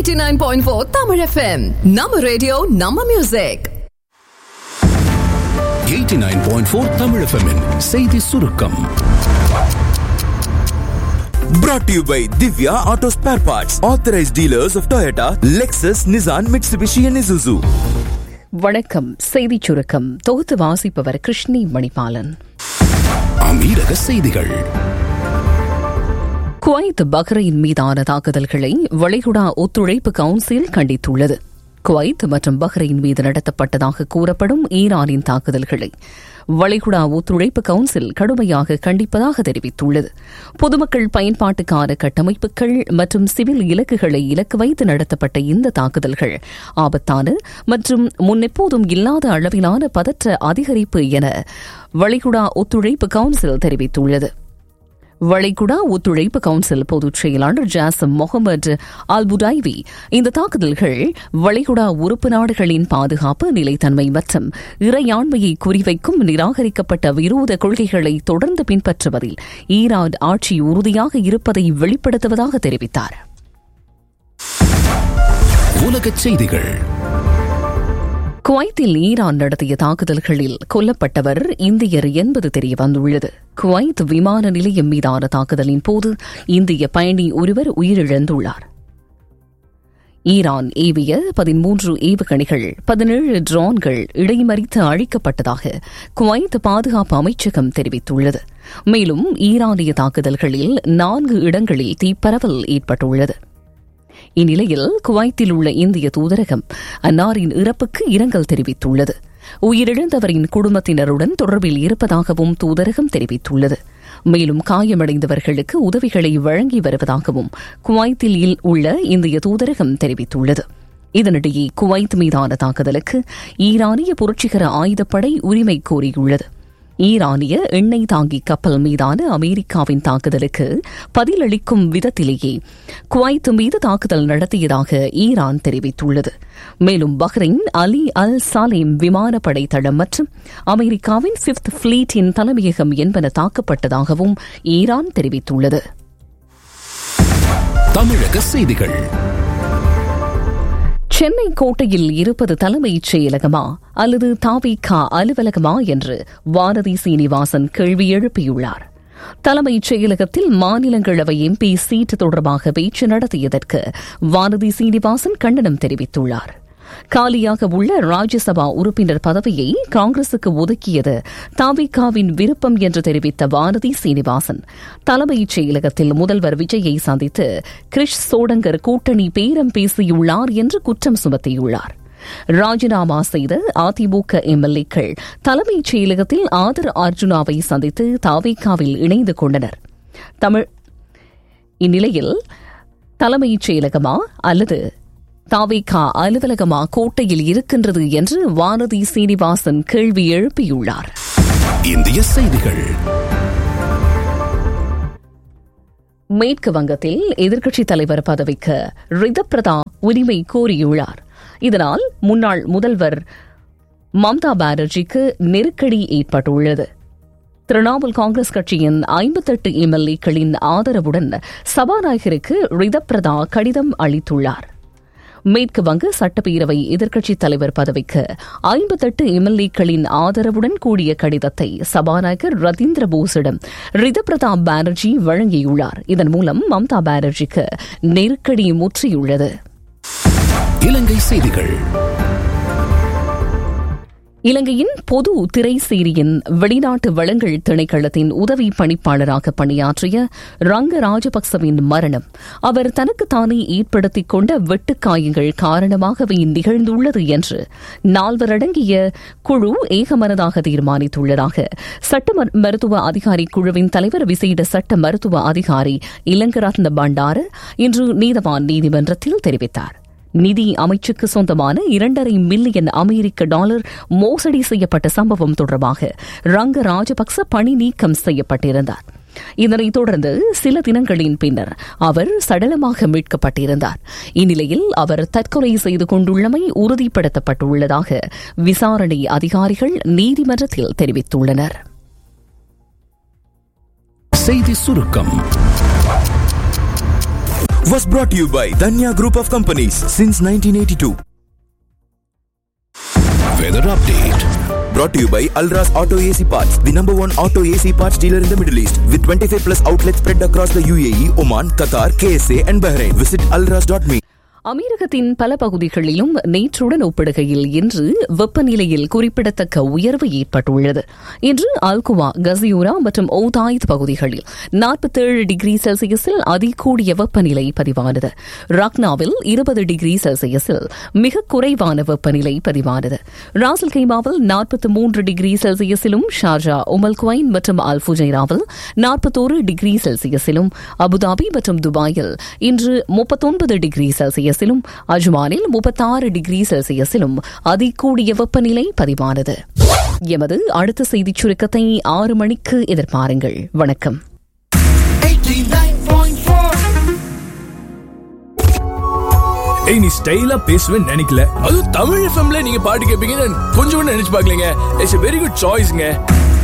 89.4 Tamil FM. நம்ம radio நம்ம music 89.4 Tamil FM -இன் செய்தி சுருக்கம் Brought to you by Divya Auto Spare Parts, authorized dealers of Toyota, Lexus, Nissan, Mitsubishi, and Isuzu. வணக்கம் செய்திச் சுருக்கம் தொகுத்து வாசிப்பவர் கிருஷ்ணி மணிபாலன் அமீரக செய்திகள் குவைத் பஹ்ரைன் மீதான தாக்குதல்களை வளைகுடா ஒத்துழைப்பு கவுன்சில் கண்டித்துள்ளது குவைத் மற்றும் பஹ்ரைன் மீது நடத்தப்பட்டதாக கூறப்படும் ஈரானின் தாக்குதல்களை வளைகுடா ஒத்துழைப்பு கவுன்சில் கடுமையாக கண்டிப்பதாக தெரிவித்துள்ளது பொதுமக்கள் பயன்பாட்டுக்கான கட்டமைப்புகள் மற்றும் சிவில் இலக்குகளை இலக்கு வைத்து நடத்தப்பட்ட இந்த தாக்குதல்கள் ஆபத்தான மற்றும் முன்னெப்போதும் இல்லாத அளவிலான பதற்ற அதிகரிப்பு என வளைகுடா ஒத்துழைப்பு கவுன்சில் தெரிவித்துள்ளது வளைகுடா ஒத்துழைப்பு கவுன்சில் பொதுச் செயலாளர் ஜாசம் முகமது அல்புடைவி இந்த தாக்குதல்கள் வளைகுடா உறுப்பு நாடுகளின் பாதுகாப்பு நிலைத்தன்மை மற்றும் இறையாண்மையை குறிவைக்கும் நிராகரிக்கப்பட்ட விரோத கொள்கைகளை தொடர்ந்து பின்பற்றுவதில் ஈரான் ஆட்சி உறுதியாக இருப்பதை வெளிப்படுத்துவதாக தெரிவித்தார் உலகச் செய்திகள் குவைத்தில் ஈரான் நடத்திய தாக்குதல்களில் கொல்லப்பட்டவர் இந்தியர் என்பது தெரியவந்துள்ளது குவைத் விமான நிலையம் மீதான தாக்குதலின் போது இந்திய பயணி ஒருவர் உயிரிழந்துள்ளார் ஈரான் ஏவிய பதிமூன்று ஏவுகணைகள் பதினேழு ட்ரோன்கள் இடைமறித்து அழிக்கப்பட்டதாக குவைத் பாதுகாப்பு அமைச்சகம் தெரிவித்துள்ளது மேலும் ஈரானிய தாக்குதல்களில் நான்கு இடங்களில் தீப்பரவல் ஏற்பட்டுள்ளது இந்நிலையில் குவைத்தில் உள்ள இந்திய தூதரகம் அன்னாரின் இறப்புக்கு இரங்கல் தெரிவித்துள்ளது உயிரிழந்தவரின் குடும்பத்தினருடன் தொடர்பில் இருப்பதாகவும் தூதரகம் தெரிவித்துள்ளது மேலும் காயமடைந்தவர்களுக்கு உதவிகளை வழங்கி வருவதாகவும் குவைத்தில் உள்ள இந்திய தூதரகம் தெரிவித்துள்ளது இதனிடையே குவைத் மீதான தாக்குதலுக்கு ஈரானிய புரட்சிகர ஆயுதப்படை உரிமை கோரியுள்ளது ஈரானிய எண்ணெய் தாங்கி கப்பல் மீதான அமெரிக்காவின் தாக்குதலுக்கு பதிலளிக்கும் விதத்திலேயே குவைத் மீது தாக்குதல் நடத்தியதாக ஈரான் தெரிவித்துள்ளது மேலும் பஹ்ரைன் அலி அல் சாலேம் விமானப்படை தளம் மற்றும் அமெரிக்காவின் பிப்த் பிளீட்டின் தலைமையகம் என்பன தாக்கப்பட்டதாகவும் ஈரான் தெரிவித்துள்ளது தமிழக செய்திகள் சென்னை கோட்டையில் இருப்பது தலைமைச் செயலகமா அல்லது தாவிகா அலுவலகமா என்று வானதி சீனிவாசன் கேள்வி எழுப்பியுள்ளார் தலைமைச் செயலகத்தில் மாநிலங்களவை எம்பி சீட் தொடர்பாக பேச்சு நடத்தியதற்கு வானதி சீனிவாசன் கண்டனம் தெரிவித்துள்ளார் காலியாக உள்ள ராஜ்யசபா உறுப்பினர் பதவியை காங்கிரசுக்கு ஒதுக்கியது தாவிகாவின் விருப்பம் என்று தெரிவித்த வானதி சீனிவாசன் தலைமைச் செயலகத்தில் முதல்வர் விஜயை சந்தித்து கிரிஷ் சோடங்கர் கூட்டணி பேரம் பேசியுள்ளார் என்று குற்றம் சுமத்தியுள்ளார் ராஜினாமா செய்த அதிமுக எம்எல்ஏக்கள் தலைமைச் செயலகத்தில் ஆதர் அர்ஜுனாவை சந்தித்து தாவிகாவில் இணைந்து கொண்டனர் தமிழ் இந்நிலையில் தலைமைச் செயலகமா அல்லது தாவேகா அலுவலகமா கோட்டையில் இருக்கின்றது என்று வானதி சீனிவாசன் கேள்வி எழுப்பியுள்ளார் இந்திய செய்திகள் மேற்கு வங்கத்தில் எதிர்க்கட்சித் தலைவர் பதவிக்கு ரிதப்பிரதா உரிமை கோரியுள்ளார் இதனால் முன்னாள் முதல்வர் மம்தா பானர்ஜிக்கு நெருக்கடி ஏற்பட்டுள்ளது திரிணாமுல் காங்கிரஸ் கட்சியின் ஐம்பத்தெட்டு எம்எல்ஏக்களின் ஆதரவுடன் சபாநாயகருக்கு ரிதப்பிரதா கடிதம் அளித்துள்ளார் மேற்கு வங்க சட்டப்பேரவை எதிர்க்கட்சித் தலைவர் பதவிக்கு ஐம்பத்தெட்டு எம்எல்ஏக்களின் ஆதரவுடன் கூடிய கடிதத்தை சபாநாயகர் ரதீந்திர போஸிடம் ரிதபிரதாப் பானர்ஜி வழங்கியுள்ளார் இதன் மூலம் மம்தா பானர்ஜிக்கு நெருக்கடி முற்றியுள்ளது இலங்கை செய்திகள் இலங்கையின் பொது திரைசேரியின் வெளிநாட்டு வளங்கள் திணைக்களத்தின் உதவி பணிப்பாளராக பணியாற்றிய ரங்க ராஜபக்சவின் மரணம் அவர் தனக்குத்தானே ஏற்படுத்திக் கொண்ட வெட்டுக்காயங்கள் காரணமாகவே நிகழ்ந்துள்ளது என்று நால்வரடங்கிய குழு ஏகமனதாக தீர்மானித்துள்ளதாக சட்ட மருத்துவ அதிகாரி குழுவின் தலைவர் விசேட சட்ட மருத்துவ அதிகாரி இளங்கரத்ன பண்டார இன்று நீதவான் நீதிமன்றத்தில் தெரிவித்தார் நிதி அமைச்சுக்கு சொந்தமான இரண்டரை மில்லியன் அமெரிக்க டாலர் மோசடி செய்யப்பட்ட சம்பவம் தொடர்பாக ரங்க ராஜபக்ச பணி நீக்கம் செய்யப்பட்டிருந்தார் இதனைத் தொடர்ந்து சில தினங்களின் பின்னர் அவர் சடலமாக மீட்கப்பட்டிருந்தார் இந்நிலையில் அவர் தற்கொலை செய்து கொண்டுள்ளமை உறுதிப்படுத்தப்பட்டுள்ளதாக விசாரணை அதிகாரிகள் நீதிமன்றத்தில் தெரிவித்துள்ளனர் செய்தி சுருக்கம் was brought to you by Danya Group of Companies since 1982. Weather update Brought to you by Alras Auto AC Parts, the number one auto AC parts dealer in the Middle East, with 25 plus outlets spread across the UAE, Oman, Qatar, KSA, and Bahrain. Visit alras.me. அமீரகத்தின் பல பகுதிகளிலும் நேற்றுடன் ஒப்பிடுகையில் இன்று வெப்பநிலையில் குறிப்பிடத்தக்க உயர்வு ஏற்பட்டுள்ளது இன்று அல்குவா கசியூரா மற்றும் ஓதாயித் பகுதிகளில் நாற்பத்தேழு டிகிரி செல்சியஸில் அதிகூடிய வெப்பநிலை பதிவானது ரக்னாவில் இருபது டிகிரி செல்சியஸில் மிக குறைவான வெப்பநிலை பதிவானது ராசல் கைமாவில் நாற்பத்தி மூன்று டிகிரி செல்சியஸிலும் ஷார்ஜா உமல் குவைன் மற்றும் அல்புஜைராவில் நாற்பத்தோரு டிகிரி செல்சியஸிலும் அபுதாபி மற்றும் துபாயில் இன்று முப்பத்தொன்பது டிகிரி செல்சியஸிலும் அஜ்மானில் முப்பத்தாறு டிகிரி செல்சியஸிலும் அதிகூடிய வெப்பநிலை பதிவானது எமது அடுத்த செய்திச் சுருக்கத்தை ஆறு மணிக்கு எதிர்பாருங்கள் வணக்கம் ஏய் நீ ஸ்டைலா பேசுவேன்னு நினைக்கல அதுவும் தமிழ் எஃப்எம்ல நீங்க பாட்டு கேட்பீங்கன்னு கொஞ்சம் கூட நினைச்சு பார்க்கலங்க இட்ஸ் வெரி குட் சாய்ஸ்ங்க